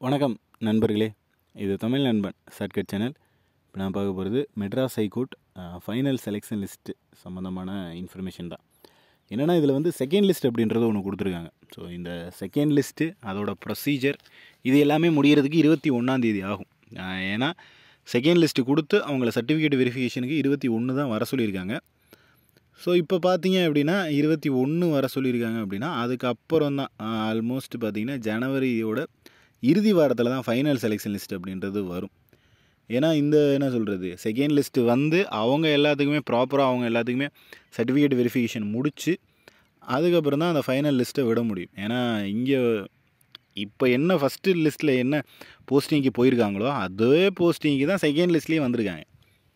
வணக்கம் நண்பர்களே இது தமிழ் நண்பன் ஷார்ட்கட் சேனல் இப்போ நான் பார்க்க போகிறது Madras high court final selection list சம்மந்தமான இன்ஃபர்மேஷன் தான் என்னென்னா இதில் வந்து செகண்ட் லிஸ்ட் அப்படின்றது ஒன்று கொடுத்துருக்காங்க ஸோ இந்த செகண்ட் லிஸ்ட்டு அதோட ப்ரொசீஜர் இது எல்லாமே முடிகிறதுக்கு இருபத்தி ஒன்றாந்தேதி ஆகும் ஆஹ் ஏன்னா செகண்ட் லிஸ்ட்டு கொடுத்து அவங்கள சர்டிஃபிகேட் வெரிஃபிகேஷனுக்கு இருபத்தி ஒன்று தான் வர சொல்லியிருக்காங்க ஸோ இப்போ பார்த்தீங்க அப்படின்னா இருபத்தி ஒன்று வர சொல்லியிருக்காங்க அப்படின்னா அதுக்கப்புறம் தான் ஆல்மோஸ்ட் பார்த்தீங்கன்னா ஜனவரியோட இறுதி வாரத்தில் தான் ஃபைனல் செலெக்ஷன் லிஸ்ட் அப்படின்றது வரும் ஏன்னா இந்த என்ன சொல்கிறது செகண்ட் லிஸ்ட்டு வந்து அவங்க எல்லாத்துக்குமே ப்ராப்பராக அவங்க எல்லாத்துக்குமே சர்டிஃபிகேட் வெரிஃபிகேஷன் முடித்து அதுக்கப்புறம் தான் அந்த ஃபைனல் லிஸ்ட்டை விட முடியும் ஏன்னா இங்கே இப்போ என்ன ஃபஸ்ட்டு லிஸ்ட்டில் என்ன போஸ்டிங்க்கு போயிருக்காங்களோ அதே போஸ்டிங்க்கு தான் செகண்ட் லிஸ்ட்லேயும் வந்திருக்காங்க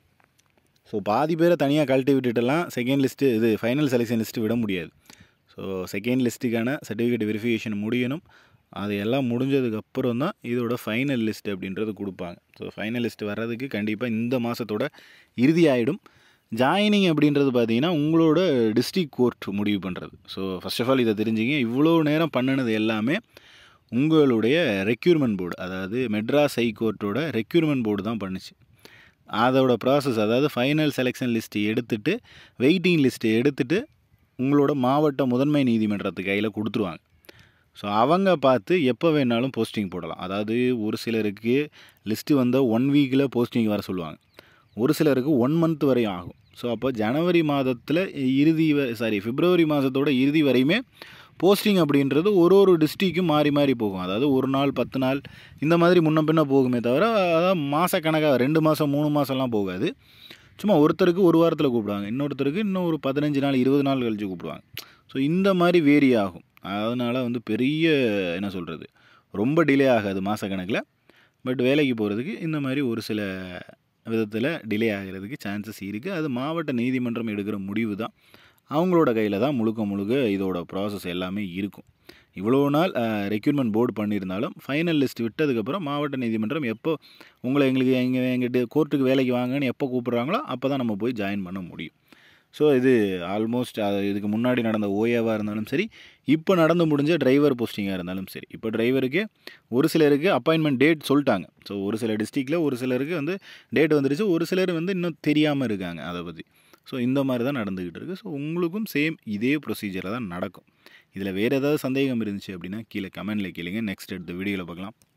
ஸோ பாதி பேரை தனியாக கழட்டி விட்டுட்டெல்லாம் செகண்ட் லிஸ்ட்டு இது ஃபைனல் செலெக்ஷன் லிஸ்ட்டு விட முடியாது ஸோ செகண்ட் லிஸ்ட்டுக்கான சர்டிஃபிகேட் வெரிஃபிகேஷன் முடியணும் அது எல்லாம் முடிஞ்சதுக்கப்புறம் தான் இதோட ஃபைனல் லிஸ்ட் அப்படின்றது கொடுப்பாங்க ஸோ ஃபைனல் லிஸ்ட் வர்றதுக்கு கண்டிப்பாக இந்த மாதத்தோட இறுதி ஆகிடும் ஜாயினிங் அப்படின்றது பார்த்தீங்கன்னா உங்களோட டிஸ்ட்ரிக் கோர்ட் முடிவு பண்ணுறது ஸோ ஃபர்ஸ்ட் ஆஃப் ஆல் இதை தெரிஞ்சுங்க இவ்வளோ நேரம் பண்ணினது எல்லாமே உங்களுடைய ரெக்யூர்மெண்ட் போர்டு அதாவது மெட்ராஸ் ஹைகோர்ட்டோட ரெக்யூர்மெண்ட் போர்டு தான் பண்ணுச்சு அதோட ப்ராசஸ் அதாவது ஃபைனல் செலெக்ஷன் லிஸ்ட்டு எடுத்துட்டு வெயிட்டிங் லிஸ்ட்டு எடுத்துட்டு உங்களோட மாவட்ட முதன்மை நீதிமன்றத்து கையில் கொடுத்துருவாங்க ஸோ அவங்க பார்த்து எப்போ வேணாலும் போஸ்டிங் போடலாம் அதாவது ஒரு சிலருக்கு லிஸ்ட்டு வந்த ஒன் வீக்கில் போஸ்டிங் வர சொல்லுவாங்க ஒரு சிலருக்கு ஒன் மந்த் வரையும் ஆகும் ஸோ அப்போ ஜனவரி மாதத்தில் இறுதி சாரி பிப்ரவரி மாதத்தோட இறுதி வரையுமே போஸ்டிங் அப்படின்றது ஒரு ஒரு டிஸ்ட்ரிக்கும் மாறி மாறி போகும் அதாவது ஒரு நாள் பத்து நாள் இந்த மாதிரி முன்ன பின்ன போகுமே தவிர அதாவது மாதக்கணக்காக ரெண்டு மாதம் மூணு மாதம்லாம் போகாது சும்மா ஒருத்தருக்கு ஒரு வாரத்தில் கூப்பிடுவாங்க இன்னொருத்தருக்கு இன்னும் ஒரு பதினஞ்சு நாள் இருபது நாள் கழித்து கூப்பிடுவாங்க ஸோ இந்த மாதிரி வேரி ஆகும் அதனால் வந்து பெரிய என்ன சொல்கிறது ரொம்ப டிலே ஆகாது மாதக்கணக்கில் பட் வேலைக்கு போகிறதுக்கு இந்த மாதிரி ஒரு சில விதத்தில் டிலே ஆகிறதுக்கு சான்சஸ் இருக்குது அது மாவட்ட நீதிமன்றம் எடுக்கிற முடிவு தான் அவங்களோட கையில் தான் முழுக்க முழுக்க இதோட ப்ராசஸ் எல்லாமே இருக்கும் இவ்வளோ நாள் ரெக்யூர்மெண்ட் போர்டு பண்ணியிருந்தாலும் ஃபைனல் லிஸ்ட் விட்டதுக்கப்புறம் மாவட்ட நீதிமன்றம் எப்போ உங்களை எங்களுக்கு எங்கள் எங்கிட்ட கோர்ட்டுக்கு வேலைக்கு வாங்கன்னு எப்போ கூப்பிட்றாங்களோ அப்போ தான் நம்ம போய் ஜாயின் பண்ண முடியும் ஸோ இது ஆல்மோஸ்ட் இதுக்கு முன்னாடி நடந்த ஓஏவாக இருந்தாலும் சரி இப்போ நடந்து முடிஞ்ச டிரைவர் போஸ்டிங்காக இருந்தாலும் சரி இப்போ டிரைவருக்கு ஒரு சிலருக்கு அப்பாயின்மெண்ட் டேட் சொல்லிட்டாங்க ஸோ ஒரு சில டிஸ்ட்ரிக்டில் ஒரு சிலருக்கு வந்து டேட் வந்துருச்சு ஒரு சிலர் வந்து இன்னும் தெரியாமல் இருக்காங்க அதை பற்றி ஸோ இந்த மாதிரி தான் நடந்துக்கிட்டு இருக்குது ஸோ உங்களுக்கும் சேம் இதே ப்ரொசீஜரில் தான் நடக்கும் இதில் வேறு ஏதாவது சந்தேகம் இருந்துச்சு அப்படின்னா கீழே கமெண்டில் கேளுங்க நெக்ஸ்ட் எடுத்த வீடியோவில் பார்க்கலாம்